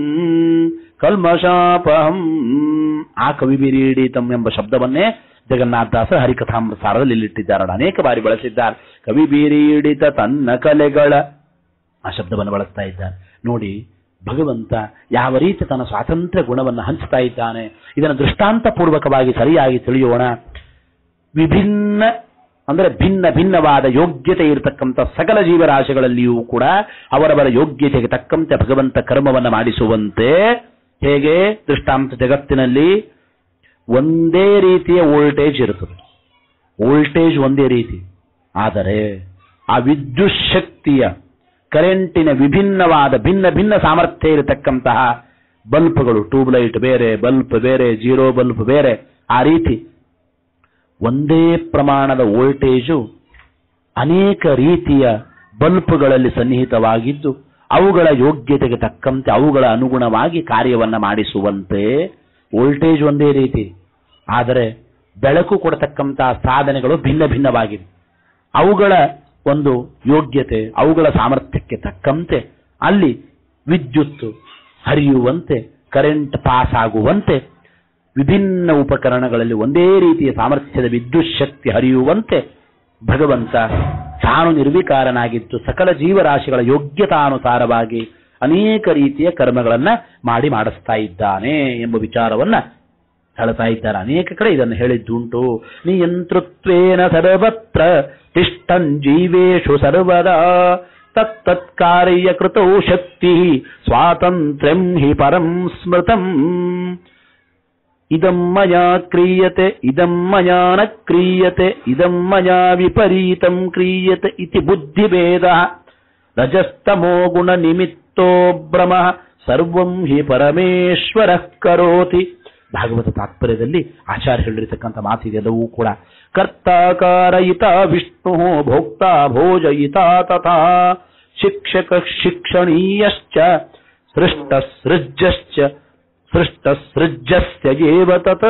ಕಲ್ಮಶಾಪಹಂ ಆ ಕವಿ ಬೀರೀಡಿತಂ ಎಂಬ ಶಬ್ದವನ್ನೇ ಜಗನ್ನಾಥದಾಸ ಹರಿಕಥಾಮೃತ ಸಾರದಲ್ಲಿ ಇಲ್ಲಿಟ್ಟಿದ್ದಾರೆ ಅನೇಕ ಬಾರಿ ಬಳಸಿದ್ದಾರೆ ಕವಿ ಬೀರೀಡಿತ ತನ್ನ ಕಲೆಗಳ ಆ ಶಬ್ದವನ್ನು ಬಳಸ್ತಾ ಇದ್ದಾನೆ ನೋಡಿ ಭಗವಂತ ಯಾವ ರೀತಿ ತನ್ನ ಸ್ವಾತಂತ್ರ್ಯ ಗುಣವನ್ನು ಹಂಚ್ತಾ ಇದ್ದಾನೆ ಇದನ್ನು ದೃಷ್ಟಾಂತ ಪೂರ್ವಕವಾಗಿ ಸರಿಯಾಗಿ ತಿಳಿಯೋಣ ವಿಭಿನ್ನ ಅಂದರೆ ಭಿನ್ನ ಭಿನ್ನವಾದ ಯೋಗ್ಯತೆ ಇರತಕ್ಕಂಥ ಸಕಲ ಜೀವರಾಶಿಗಳಲ್ಲಿಯೂ ಕೂಡ ಅವರವರ ಯೋಗ್ಯತೆಗೆ ತಕ್ಕಂತೆ ಭಗವಂತ ಕರ್ಮವನ್ನು ಮಾಡಿಸುವಂತೆ ಹೇಗೆ ದೃಷ್ಟಾಂತ ಜಗತ್ತಿನಲ್ಲಿ ಒಂದೇ ರೀತಿಯ ವೋಲ್ಟೇಜ್ ಇರುತ್ತದೆ ವೋಲ್ಟೇಜ್ ಒಂದೇ ರೀತಿ ಆದರೆ ಆ ವಿದ್ಯುತ್ ಶಕ್ತಿಯ ಕರೆಂಟಿನ ವಿಭಿನ್ನವಾದ ಭಿನ್ನ ಭಿನ್ನ ಸಾಮರ್ಥ್ಯ ಇರತಕ್ಕಂತಹ ಬಲ್ಬ್ಗಳು ಟ್ಯೂಬ್ ಲೈಟ್ ಬೇರೆ ಬಲ್ಬ್ ಬೇರೆ ಜೀರೋ ಬಲ್ಬ್ ಬೇರೆ ಆ ರೀತಿ ಒಂದೇ ಪ್ರಮಾಣದ ವೋಲ್ಟೇಜು ಅನೇಕ ರೀತಿಯ ಬಲ್ಬ್ಗಳಲ್ಲಿ ಸನ್ನಿಹಿತವಾಗಿದ್ದು ಅವುಗಳ ಯೋಗ್ಯತೆಗೆ ತಕ್ಕಂತೆ ಅವುಗಳ ಅನುಗುಣವಾಗಿ ಕಾರ್ಯವನ್ನ ಮಾಡಿಸುವಂತೆ ವೋಲ್ಟೇಜ್ ಒಂದೇ ರೀತಿ ಆದರೆ ಬೆಳಕು ಕೊಡತಕ್ಕಂತಹ ಸಾಧನೆಗಳು ಭಿನ್ನ ಭಿನ್ನವಾಗಿವೆ ಅವುಗಳ ಒಂದು ಯೋಗ್ಯತೆ ಅವುಗಳ ಸಾಮರ್ಥ್ಯಕ್ಕೆ ತಕ್ಕಂತೆ ಅಲ್ಲಿ ವಿದ್ಯುತ್ ಹರಿಯುವಂತೆ ಕರೆಂಟ್ ಪಾಸ್ ಆಗುವಂತೆ ವಿಭಿನ್ನ ಉಪಕರಣಗಳಲ್ಲಿ ಒಂದೇ ರೀತಿಯ ಸಾಮರ್ಥ್ಯದ ವಿದ್ಯುತ್ ಶಕ್ತಿ ಹರಿಯುವಂತೆ ಭಗವಂತ ತಾನು ನಿರ್ವಿಕಾರನಾಗಿದ್ದು ಸಕಲ ಜೀವರಾಶಿಗಳ ಯೋಗ್ಯತಾನುಸಾರವಾಗಿ ಅನೇಕ ರೀತಿಯ ಕರ್ಮಗಳನ್ನ ಮಾಡಿ ಮಾಡಿಸ್ತಾ ಇದ್ದಾನೆ ಎಂಬ ವಿಚಾರವನ್ನ ಹೇಳ್ತಾ ಇದ್ದಾರೆ ಅನೇಕ ಕಡೆ ಇದನ್ನು ಹೇಳಿದ್ದುಂಟು ನಿಯಂತೃತ್ವೇನ ಸರ್ವತ್ರ ತಿಷ್ಟನ್ ಜೀವೇಶು ಸರ್ವದಾ ತತ್ತತ್ಕಾರ್ಯ ಕೃತೌ ಶಕ್ತಿ ಸ್ವಾತಂತ್ರ್ಯಂ ಹಿ ಪರಂ ಸ್ಮೃತಂ ಇದಂ ಮಯಾ ಕ್ರಿಯತೆ ಇದಂ ಮಯಾ ನ ಕ್ರಿಯತೆ ಇದಂ ಮಯಾ ವಿಪರೀತಂ ಕ್ರಿಯತೆ ಇತಿ ಬುದ್ಧಿಭೇದ ರಜಸ್ತಮೋ ಗುಣ ನಿಮಿತ್ತೋ ಭ್ರಮ ಸರ್ವಂ ಹಿ ಪರಮೇಶ್ವರ ಕರೋತಿ ಭಾಗವತ ತಾತ್ಪರ್ಯದಲ್ಲಿ ಆಚಾರ್ಯ ಹೇಳಿರ್ತಕ್ಕಂಥ ಮಾತಿದೆಲ್ಲವೂ ಕೂಡ ಕರ್ತಾಕಾರಯಿತ ವಿಷ್ಣು ಭೋಕ್ತಾ ಭೋಜಯಿತ ತಥಾ ಶಿಕ್ಷಕ ಶಿಕ್ಷಣೀಯಶ್ಚ ಸೃಷ್ಟ ಸೃಜ್ಯಶ್ಚ ಸೃಷ್ಟ ಸೃಜ್ಯಸ್ಯ ಏವ ತತ್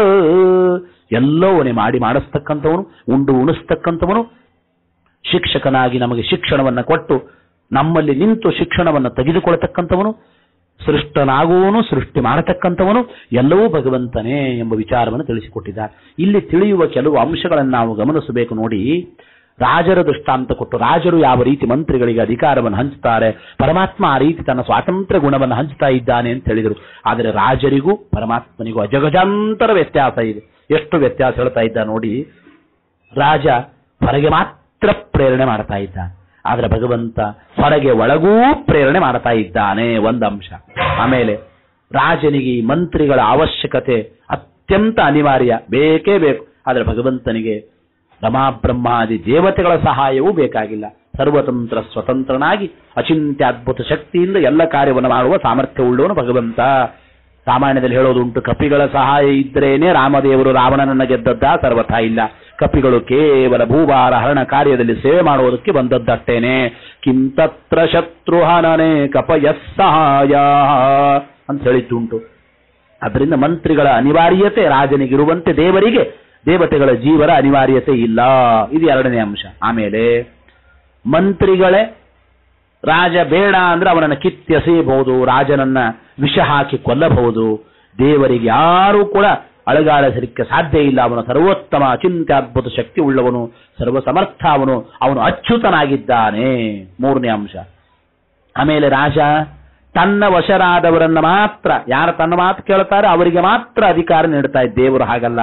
ಎಲ್ಲವನೇ ಮಾಡಿ ಮಾಡಿಸ್ತಕ್ಕಂಥವನು ಉಂಡು ಉಣಿಸ್ತಕ್ಕಂಥವನು ಶಿಕ್ಷಕನಾಗಿ ನಮಗೆ ಶಿಕ್ಷಣವನ್ನ ಕೊಟ್ಟು ನಮ್ಮಲ್ಲಿ ನಿಂತು ಶಿಕ್ಷಣವನ್ನು ತೆಗೆದುಕೊಳ್ಳತಕ್ಕಂಥವನು ಸೃಷ್ಟನಾಗುವನು ಸೃಷ್ಟಿ ಮಾಡತಕ್ಕಂಥವನು ಎಲ್ಲವೂ ಭಗವಂತನೇ ಎಂಬ ವಿಚಾರವನ್ನು ತಿಳಿಸಿಕೊಟ್ಟಿದ್ದಾರೆ ಇಲ್ಲಿ ತಿಳಿಯುವ ಕೆಲವು ಅಂಶಗಳನ್ನು ನಾವು ಗಮನಿಸಬೇಕು ನೋಡಿ ರಾಜರ ದೃಷ್ಟಾಂತ ಕೊಟ್ಟು ರಾಜರು ಯಾವ ರೀತಿ ಮಂತ್ರಿಗಳಿಗೆ ಅಧಿಕಾರವನ್ನು ಹಂಚುತ್ತಾರೆ ಪರಮಾತ್ಮ ಆ ರೀತಿ ತನ್ನ ಸ್ವಾತಂತ್ರ್ಯ ಗುಣವನ್ನು ಹಂಚ್ತಾ ಇದ್ದಾನೆ ಅಂತ ಹೇಳಿದರು ಆದರೆ ರಾಜರಿಗೂ ಪರಮಾತ್ಮನಿಗೂ ಅಜಗಜಾಂತರ ವ್ಯತ್ಯಾಸ ಇದೆ ಎಷ್ಟು ವ್ಯತ್ಯಾಸ ಹೇಳ್ತಾ ಇದ್ದ ನೋಡಿ ರಾಜ ಹೊರಗೆ ಮಾತ್ರ ಪ್ರೇರಣೆ ಮಾಡ್ತಾ ಇದ್ದಾನೆ ಆದ್ರೆ ಭಗವಂತ ಹೊರಗೆ ಒಳಗೂ ಪ್ರೇರಣೆ ಮಾಡ್ತಾ ಇದ್ದಾನೆ ಒಂದು ಅಂಶ ಆಮೇಲೆ ರಾಜನಿಗೆ ಈ ಮಂತ್ರಿಗಳ ಅವಶ್ಯಕತೆ ಅತ್ಯಂತ ಅನಿವಾರ್ಯ ಬೇಕೇ ಬೇಕು ಆದ್ರೆ ಭಗವಂತನಿಗೆ ರಮಾಬ್ರಹ್ಮಾದಿ ದೇವತೆಗಳ ಸಹಾಯವೂ ಬೇಕಾಗಿಲ್ಲ ಸರ್ವತಂತ್ರ ಸ್ವತಂತ್ರನಾಗಿ ಅಚಿಂತ್ಯ ಅದ್ಭುತ ಶಕ್ತಿಯಿಂದ ಎಲ್ಲ ಕಾರ್ಯವನ್ನು ಮಾಡುವ ಸಾಮರ್ಥ್ಯ ಉಳ್ಳವನು ಭಗವಂತ ರಾಮಾಯಣದಲ್ಲಿ ಹೇಳೋದುಂಟು ಕಪಿಗಳ ಸಹಾಯ ಇದ್ರೇನೆ ರಾಮದೇವರು ರಾವಣನನ್ನ ಗೆದ್ದದ್ದ ಸರ್ವಥಾ ಇಲ್ಲ ಕಪಿಗಳು ಕೇವಲ ಭೂಭಾರ ಹರಣ ಕಾರ್ಯದಲ್ಲಿ ಸೇವೆ ಮಾಡುವುದಕ್ಕೆ ಬಂದದ್ದಷ್ಟೇನೆ ಕಿಂತತ್ರ ಶತ್ರುಹನನೆ ಕಪಯ ಸಹಾಯ ಅಂತ ಹೇಳಿದ್ದುಂಟು ಅದರಿಂದ ಮಂತ್ರಿಗಳ ಅನಿವಾರ್ಯತೆ ರಾಜನಿಗಿರುವಂತೆ ದೇವರಿಗೆ ದೇವತೆಗಳ ಜೀವರ ಅನಿವಾರ್ಯತೆ ಇಲ್ಲ ಇದು ಎರಡನೇ ಅಂಶ ಆಮೇಲೆ ಮಂತ್ರಿಗಳೇ ರಾಜ ಬೇಡ ಅಂದ್ರೆ ಅವನನ್ನು ಕಿತ್ತೆಸೆಯಬಹುದು ರಾಜನನ್ನ ವಿಷ ಹಾಕಿ ಕೊಲ್ಲಬಹುದು ದೇವರಿಗೆ ಯಾರೂ ಕೂಡ ಅಳಗಾಡಿಸಲಿಕ್ಕೆ ಸಾಧ್ಯ ಇಲ್ಲ ಅವನು ಸರ್ವೋತ್ತಮ ಅಚಿಂತ್ಯಾದ್ಭುತ ಶಕ್ತಿ ಉಳ್ಳವನು ಸರ್ವಸಮರ್ಥ ಅವನು ಅವನು ಅಚ್ಯುತನಾಗಿದ್ದಾನೆ ಮೂರನೇ ಅಂಶ ಆಮೇಲೆ ರಾಜ ತನ್ನ ವಶರಾದವರನ್ನ ಮಾತ್ರ ಯಾರು ತನ್ನ ಮಾತು ಕೇಳ್ತಾರೆ ಅವರಿಗೆ ಮಾತ್ರ ಅಧಿಕಾರ ನೀಡ್ತಾ ಇದ್ದ ದೇವರು ಹಾಗಲ್ಲ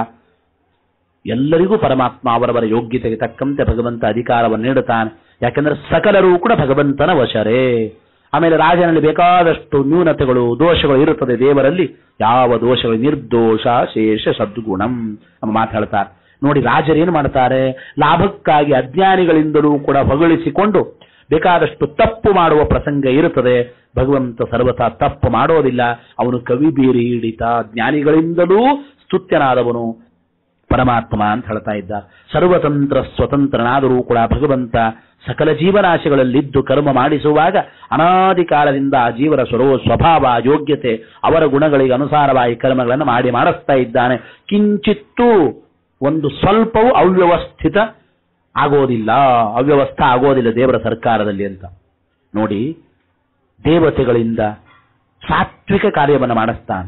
ಎಲ್ಲರಿಗೂ ಪರಮಾತ್ಮ ಅವರವರ ಯೋಗ್ಯತೆಗೆ ತಕ್ಕಂತೆ ಭಗವಂತ ಅಧಿಕಾರವನ್ನು ನೀಡುತ್ತಾನೆ ಯಾಕೆಂದ್ರೆ ಸಕಲರೂ ಕೂಡ ಭಗವಂತನ ವಶರೇ ಆಮೇಲೆ ರಾಜನಲ್ಲಿ ಬೇಕಾದಷ್ಟು ನ್ಯೂನತೆಗಳು ದೋಷಗಳು ಇರುತ್ತದೆ ದೇವರಲ್ಲಿ ಯಾವ ದೋಷಗಳು ನಿರ್ದೋಷ ಶೇಷ ಸದ್ಗುಣಂ ನಮ್ಮ ಮಾತಾಡ್ತಾರೆ ನೋಡಿ ರಾಜರೇನು ಮಾಡ್ತಾರೆ ಲಾಭಕ್ಕಾಗಿ ಅಜ್ಞಾನಿಗಳಿಂದಲೂ ಕೂಡ ಹೊಗಳಿಸಿಕೊಂಡು ಬೇಕಾದಷ್ಟು ತಪ್ಪು ಮಾಡುವ ಪ್ರಸಂಗ ಇರುತ್ತದೆ ಭಗವಂತ ಸರ್ವತಾ ತಪ್ಪು ಮಾಡೋದಿಲ್ಲ ಅವನು ಕವಿ ಬೀರಿ ಹಿಡಿತ ಜ್ಞಾನಿಗಳಿಂದಲೂ ಸ್ತುತ್ಯನಾದವನು ಪರಮಾತ್ಮ ಅಂತ ಹೇಳ್ತಾ ಇದ್ದ ಸರ್ವತಂತ್ರ ಸ್ವತಂತ್ರನಾದರೂ ಕೂಡ ಭಗವಂತ ಸಕಲ ಜೀವರಾಶಿಗಳಲ್ಲಿದ್ದು ಕರ್ಮ ಮಾಡಿಸುವಾಗ ಅನಾದಿ ಕಾಲದಿಂದ ಆ ಜೀವರ ಸ್ವರವ ಸ್ವಭಾವ ಯೋಗ್ಯತೆ ಅವರ ಗುಣಗಳಿಗೆ ಅನುಸಾರವಾಗಿ ಕರ್ಮಗಳನ್ನು ಮಾಡಿ ಮಾಡಿಸ್ತಾ ಇದ್ದಾನೆ ಕಿಂಚಿತ್ತೂ ಒಂದು ಸ್ವಲ್ಪವೂ ಅವ್ಯವಸ್ಥಿತ ಆಗೋದಿಲ್ಲ ಅವ್ಯವಸ್ಥೆ ಆಗೋದಿಲ್ಲ ದೇವರ ಸರ್ಕಾರದಲ್ಲಿ ಅಂತ ನೋಡಿ ದೇವತೆಗಳಿಂದ ಸಾತ್ವಿಕ ಕಾರ್ಯವನ್ನು ಮಾಡಿಸ್ತಾನೆ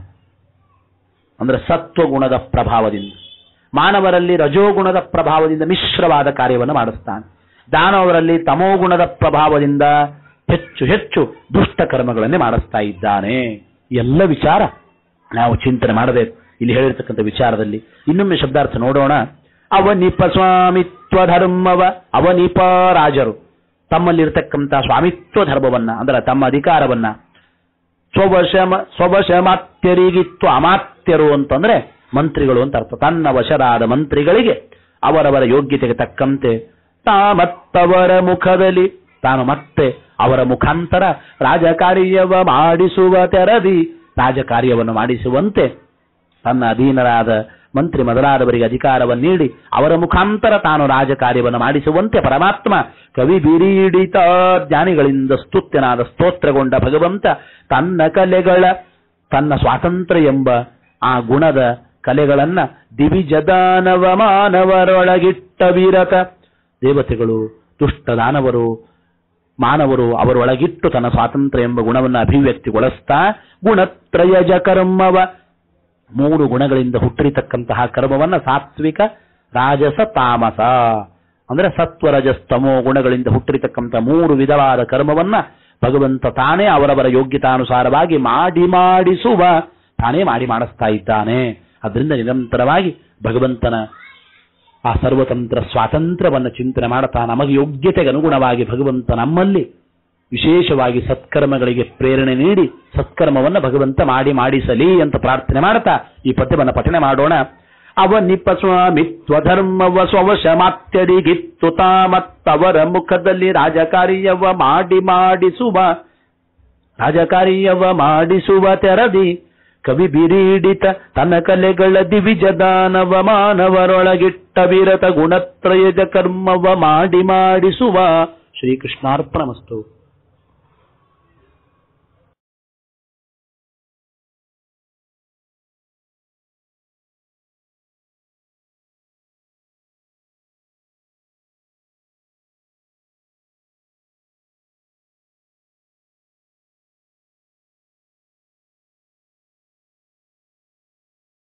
ಅಂದ್ರೆ ಸತ್ವಗುಣದ ಪ್ರಭಾವದಿಂದ ಮಾನವರಲ್ಲಿ ರಜೋಗುಣದ ಪ್ರಭಾವದಿಂದ ಮಿಶ್ರವಾದ ಕಾರ್ಯವನ್ನು ಮಾಡಿಸ್ತಾನೆ ದಾನವರಲ್ಲಿ ತಮೋಗುಣದ ಪ್ರಭಾವದಿಂದ ಹೆಚ್ಚು ಹೆಚ್ಚು ದುಷ್ಟ ಕರ್ಮಗಳನ್ನೇ ಮಾಡಿಸ್ತಾ ಇದ್ದಾನೆ ಎಲ್ಲ ವಿಚಾರ ನಾವು ಚಿಂತನೆ ಮಾಡಬೇಕು ಇಲ್ಲಿ ಹೇಳಿರ್ತಕ್ಕಂಥ ವಿಚಾರದಲ್ಲಿ ಇನ್ನೊಮ್ಮೆ ಶಬ್ದಾರ್ಥ ನೋಡೋಣ ಅವನಿಪ ಸ್ವಾಮಿತ್ವ ಧರ್ಮವ ಅವನಿಪ ರಾಜರು ತಮ್ಮಲ್ಲಿರ್ತಕ್ಕಂಥ ಸ್ವಾಮಿತ್ವ ಧರ್ಮವನ್ನ ಅಂದ್ರೆ ತಮ್ಮ ಅಧಿಕಾರವನ್ನ ಸ್ವವಶಮ ಸ್ವವಶಮಾತ್ಯರಿಗಿತ್ತು ಅಮಾತ್ಯರು ಅಂತಂದ್ರೆ ಮಂತ್ರಿಗಳು ಅಂತ ಅರ್ಥ ತನ್ನ ವಶರಾದ ಮಂತ್ರಿಗಳಿಗೆ ಅವರವರ ಯೋಗ್ಯತೆಗೆ ತಕ್ಕಂತೆ ತಾಮತ್ತವರ ಮುಖದಲ್ಲಿ ತಾನು ಮತ್ತೆ ಅವರ ಮುಖಾಂತರ ರಾಜಕಾರ್ಯವ ಮಾಡಿಸುವ ತೆರದಿ ರಾಜಕಾರ್ಯವನ್ನು ಮಾಡಿಸುವಂತೆ ತನ್ನ ಅಧೀನರಾದ ಮಂತ್ರಿ ಮೊದಲಾದವರಿಗೆ ಅಧಿಕಾರವನ್ನು ನೀಡಿ ಅವರ ಮುಖಾಂತರ ತಾನು ರಾಜಕಾರ್ಯವನ್ನು ಮಾಡಿಸುವಂತೆ ಪರಮಾತ್ಮ ಕವಿ ಬಿರೀಡಿತ ಜ್ಞಾನಿಗಳಿಂದ ಸ್ತುತ್ಯನಾದ ಸ್ತೋತ್ರಗೊಂಡ ಭಗವಂತ ತನ್ನ ಕಲೆಗಳ ತನ್ನ ಸ್ವಾತಂತ್ರ್ಯ ಎಂಬ ಆ ಗುಣದ ಕಲೆಗಳನ್ನ ದಿವಿಜದಾನವ ಮಾನವರೊಳಗಿಟ್ಟ ವೀರತ ದೇವತೆಗಳು ದುಷ್ಟ ದಾನವರು ಮಾನವರು ಅವರೊಳಗಿಟ್ಟು ತನ್ನ ಸ್ವಾತಂತ್ರ್ಯ ಎಂಬ ಗುಣವನ್ನು ಅಭಿವ್ಯಕ್ತಿಗೊಳಿಸ್ತಾ ಗುಣತ್ರಯಜ ಕರ್ಮವ ಮೂರು ಗುಣಗಳಿಂದ ಹುಟ್ಟಿರತಕ್ಕಂತಹ ಕರ್ಮವನ್ನ ಸಾತ್ವಿಕ ರಾಜಸ ತಾಮಸ ಅಂದ್ರೆ ಸತ್ವರಜಸ್ತಮೋ ಗುಣಗಳಿಂದ ಹುಟ್ಟಿರತಕ್ಕಂತಹ ಮೂರು ವಿಧವಾದ ಕರ್ಮವನ್ನ ಭಗವಂತ ತಾನೇ ಅವರವರ ಯೋಗ್ಯತಾನುಸಾರವಾಗಿ ಮಾಡಿ ಮಾಡಿಸುವ ತಾನೇ ಮಾಡಿ ಮಾಡಿಸ್ತಾ ಇದ್ದಾನೆ ಅದರಿಂದ ನಿರಂತರವಾಗಿ ಭಗವಂತನ ಆ ಸರ್ವತಂತ್ರ ಸ್ವಾತಂತ್ರ್ಯವನ್ನು ಚಿಂತನೆ ಮಾಡುತ್ತಾ ನಮಗೆ ಯೋಗ್ಯತೆಗೆ ಅನುಗುಣವಾಗಿ ಭಗವಂತ ನಮ್ಮಲ್ಲಿ ವಿಶೇಷವಾಗಿ ಸತ್ಕರ್ಮಗಳಿಗೆ ಪ್ರೇರಣೆ ನೀಡಿ ಸತ್ಕರ್ಮವನ್ನು ಭಗವಂತ ಮಾಡಿ ಮಾಡಿಸಲಿ ಅಂತ ಪ್ರಾರ್ಥನೆ ಮಾಡ್ತಾ ಈ ಪದ್ಯವನ್ನು ಪಠನೆ ಮಾಡೋಣ ಅವನಿಪ ಸ್ವಾಮಿತ್ವ ಧರ್ಮವ ಸ್ವವಶಮಾತ್ಯರಿಗಿತ್ತು ತಾಮತ್ತವರ ಮುಖದಲ್ಲಿ ರಾಜಕಾರ್ಯವ ಮಾಡಿ ಮಾಡಿಸುವ ರಾಜಕಾರ್ಯವ ಮಾಡಿಸುವ ತೆರದಿ ಕವಿ ಬಿರೀಡಿತ ತನ್ನ ಕಲೆಗಳ ದಿವಿಜದಾನವ ಮಾನವರೊಳಗಿಟ್ಟ ವಿರತ ಗುಣತ್ರಯಜ ಕರ್ಮವ ಮಾಡಿ ಮಾಡಿಸುವ ಶ್ರೀಕೃಷ್ಣಾರ್ಪಣಮಸ್ತು